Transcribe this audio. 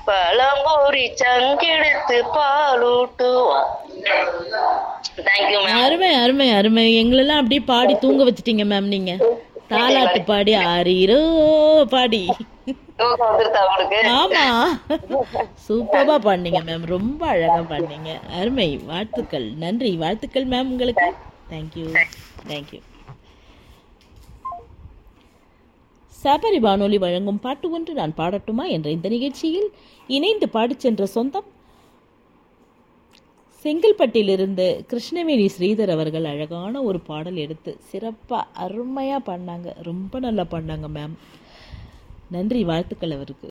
பழம்பூரி சங்கெடுத்து பாலூட்டுவா thank you ma'am அருமை அருமை அருமை எங்களெல்லாம் அப்படியே பாடி தூங்க வச்சிட்டீங்க மேம் நீங்க தாலாட்டு பாடி ஆறீரோ பாடி தூக்கம் வந்துருத்தா உங்களுக்கு ஆமா சூப்பரா பண்ணீங்க மேம் ரொம்ப அழகா பண்ணீங்க அருமை வாழ்த்துக்கள் நன்றி வாழ்த்துக்கள் மேம் உங்களுக்கு தேங்க்யூ தேங்க்யூ சபரி வானொலி வழங்கும் பாட்டு ஒன்று நான் பாடட்டுமா என்ற இந்த நிகழ்ச்சியில் இணைந்து பாடிச் சென்ற சொந்தம் செங்கல்பட்டிலிருந்து கிருஷ்ணவேணி ஸ்ரீதர் அவர்கள் அழகான ஒரு பாடல் எடுத்து சிறப்பாக அருமையாக பண்ணாங்க ரொம்ப நல்லா பண்ணாங்க மேம் நன்றி வாழ்த்துக்கள் அவருக்கு